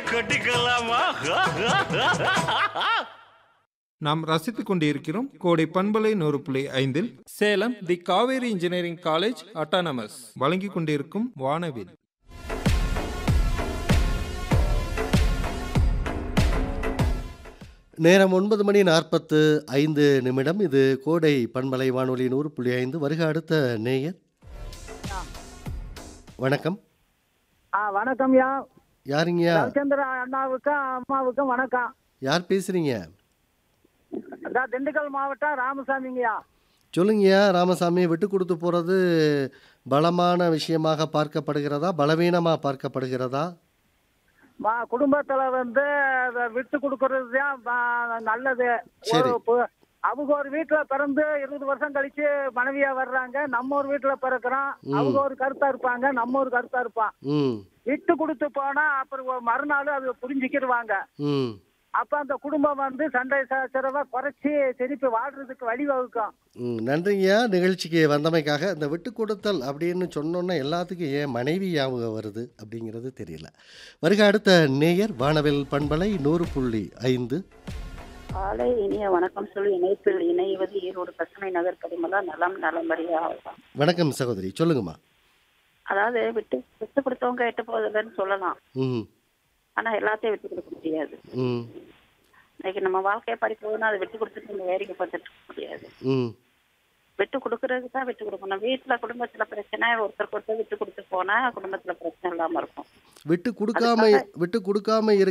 கட்டிக்கலாமா நாம் ரசித்துக் கொண்டிருக்கிறோம் கோடை பண்பலை நூறு புள்ளி ஐந்தில் Salem the Kaveri engineering college autonomous வழங்கிக் கொண்டிருக்கும் வானவில் நேரம் ஒன்பது மணி நாற்பத்து ஐந்து நிமிடம் இது கோடை பண்பலை வானொலி நூறு புள்ளி ஐந்து வருக அடுத்த நேயர் வணக்கம் ஆ வணக்கம்யா யாருங்கய்யா ரவிச்சந்திர அண்ணாவுக்கும் அம்மாவுக்கும் வணக்கம் யார் பேசுறீங்க அதான் திண்டுக்கல் மாவட்டம் ராமசாமிங்கய்யா சொல்லுங்கய்யா ராமசாமி விட்டு கொடுத்து போகிறது பலமான விஷயமாக பார்க்கப்படுகிறதா பலவீனமாக பார்க்கப்படுகிறதா மா குடும்பத்துல வந்து அத விட்டு கொடுக்கறது தான் ப- நல்லது சரி. ஒரு பு- அவங்க ஒரு வீட்டுல பிறந்து இருபது வருஷம் கழிச்சு மனைவியா வர்றாங்க நம்ம ஒரு வீட்டுல பிறக்கிறோம் அவங்க ஒரு கருத்தா இருப்பாங்க நம்ம ஒரு கருத்தா இருப்பான் ம் விட்டு கொடுத்து போனா அப்புறம் ஒரு மறுநாள் அது புரிஞ்சுக்கிடுவாங்க ம் அப்ப அந்த குடும்பம் வந்து சண்டை சச்சரவை குறைச்சி திருப்பி வாழ்றதுக்கு வழிவகுக்கும் ம் நன்றிங்கய்யா நிகழ்ச்சிக்கு வந்தமைக்காக இந்த விட்டு கொடுத்தல் அப்படின்னு சொன்னோன்னே எல்லாத்துக்கும் ஏன் மனைவி ஞாபகம் வருது அப்படிங்கிறது தெரியல வருக அடுத்த நேயர் வானவில் பண்பலை நூறு புள்ளி ஐந்து காலை இனிய வணக்கம் சொல்லி இணைப்பில் இணைவது ஈரோடு பசுமை நகர் கரிமலா நலம் நலமறியா வணக்கம் சகோதரி சொல்லுங்கம்மா அதாவது விட்டு விட்டு கொடுத்தவங்க எட்டு போதில்லைன்னு சொல்லலாம் ம் ஆனா எல்லாத்தையும் விட்டு கொடுக்க முடியாது ம் இன்னைக்கு நம்ம வாழ்க்கையை படிக்கணும்னா அதை விட்டு கொடுத்துட்டு நம்ம வேடிக்கை பார்த்துட்டு இருக்க முடியாது ம் விட்டு கொடுக்கறதுக்கு தான் விட்டு கொடுக்கணும் வீட்டுல குடும்பத்துல பிரச்சனை ஒருத்தருக்கு ஒருத்தர் விட்டு கொடுத்து போனா குடும்பத்துல பிரச்சனை இல்லாம இருக்கும் விட்டு கொடுக்காம விட்டு கொடுக்காம